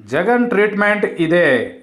Jagan treatment ఇదే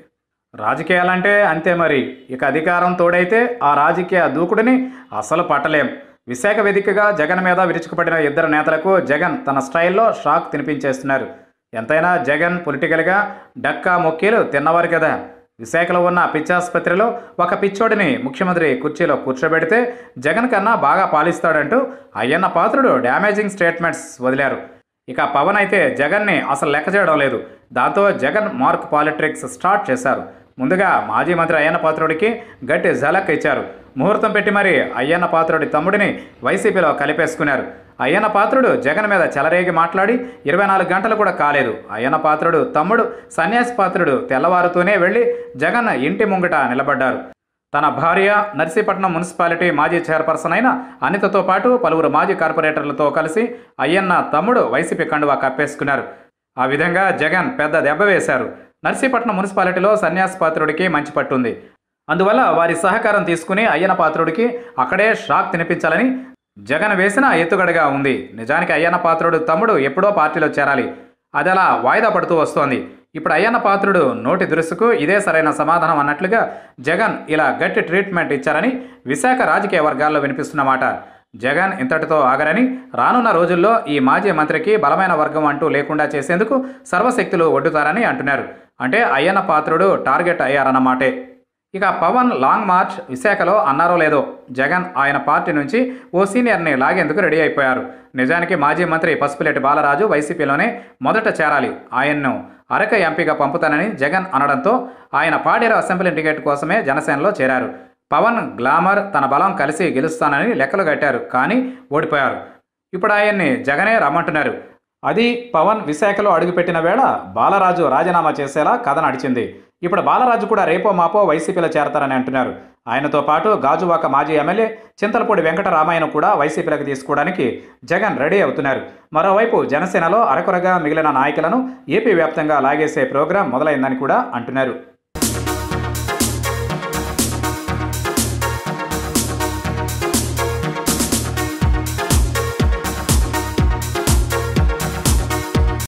రాజకీయాలంటే అంతే మరి ఇక అధికారం తోడైతే ఆ రాజకీయ దూకుడిని అసలు పట్టలేం విశాఖ వేదికగా జగన్ మీద విరుచుకుపడిన ఇద్దరు నేతలకు జగన్ తన స్టైల్లో షాక్ తినిపించేస్తున్నారు ఎంతైనా జగన్ పొలిటికల్గా డక్కా మొక్కీలు తిన్నవారు కదా విశాఖలో ఉన్న పిచ్చాసుపత్రిలో ఒక పిచ్చోడిని ముఖ్యమంత్రి కుర్చీలో కూర్చోబెడితే జగన్ కన్నా బాగా పాలిస్తాడంటూ అయ్యన్న పాత్రుడు డ్యామేజింగ్ స్టేట్మెంట్స్ వదిలారు ఇక పవన్ అయితే జగన్ని అసలు లెక్క చేయడం లేదు దాంతో జగన్ మార్క్ పాలిటిక్స్ స్టార్ట్ చేశారు ముందుగా మాజీ మంత్రి అయ్యన్న పాత్రుడికి గట్టి జలక్ ఇచ్చారు ముహూర్తం పెట్టి మరి అయ్యన్న పాత్రుడి తమ్ముడిని వైసీపీలో కలిపేసుకున్నారు అయ్యన్న పాత్రుడు జగన్ మీద చెలరేగి మాట్లాడి ఇరవై నాలుగు గంటలు కూడా కాలేదు అయ్యన్న పాత్రుడు తమ్ముడు సన్యాసి పాత్రుడు తెల్లవారుతూనే వెళ్ళి జగన్ ఇంటి ముంగిట నిలబడ్డారు తన భార్య నర్సీపట్నం మున్సిపాలిటీ మాజీ చైర్పర్సన్ అయిన అనితతో పాటు పలువురు మాజీ కార్పొరేటర్లతో కలిసి అయ్యన్న తమ్ముడు వైసీపీ కండువా కప్పేసుకున్నారు ఆ విధంగా జగన్ పెద్ద దెబ్బ వేశారు నర్సీపట్నం మున్సిపాలిటీలో సన్యాసి పాత్రుడికి మంచి పట్టుంది అందువల్ల వారి సహకారం తీసుకుని అయ్యన పాత్రుడికి అక్కడే షాక్ తినిపించాలని జగన్ వేసిన ఎత్తుగడగా ఉంది నిజానికి అయ్యన్న పాత్రుడు తమ్ముడు ఎప్పుడో పార్టీలో చేరాలి అది అలా వాయిదా పడుతూ వస్తోంది ఇప్పుడు అయ్యన్న పాత్రుడు నోటి దురుసుకు ఇదే సరైన సమాధానం అన్నట్లుగా జగన్ ఇలా గట్టి ట్రీట్మెంట్ ఇచ్చారని విశాఖ రాజకీయ వర్గాల్లో వినిపిస్తున్నమాట జగన్ ఇంతటితో ఆగరని రానున్న రోజుల్లో ఈ మాజీ మంత్రికి బలమైన వర్గం అంటూ లేకుండా చేసేందుకు సర్వశక్తులు ఒడ్డుతారని అంటున్నారు అంటే అయ్యన్న పాత్రుడు టార్గెట్ అయ్యారన్నమాటే ఇక పవన్ లాంగ్ మార్చ్ విశాఖలో అన్నారో లేదో జగన్ ఆయన పార్టీ నుంచి ఓ సీనియర్ని లాగేందుకు రెడీ అయిపోయారు నిజానికి మాజీ మంత్రి పసుపులేటి బాలరాజు వైసీపీలోనే మొదట చేరాలి ఆయన్ను అరక ఎంపీగా పంపుతానని జగన్ అనడంతో ఆయన పాడేరు అసెంబ్లీ టికెట్ కోసమే జనసేనలో చేరారు పవన్ గ్లామర్ తన బలం కలిసి గెలుస్తానని లెక్కలు కట్టారు కానీ ఓడిపోయారు ఇప్పుడు ఆయన్ని జగనే రమ్మంటున్నారు అది పవన్ విశాఖలో అడుగుపెట్టిన వేళ బాలరాజు రాజీనామా చేసేలా కథ నడిచింది ఇప్పుడు బాలరాజు కూడా రేపో మాపో వైసీపీలో చేరతారని అంటున్నారు ఆయనతో పాటు గాజువాక మాజీ ఎమ్మెల్యే చింతలపూడి వెంకటరామయ్యను కూడా వైసీపీలోకి తీసుకోవడానికి జగన్ రెడీ అవుతున్నారు మరోవైపు జనసేనలో అరకొరగా మిగిలిన నాయకులను ఏపీ వ్యాప్తంగా లాగేసే ప్రోగ్రాం మొదలైందని కూడా అంటున్నారు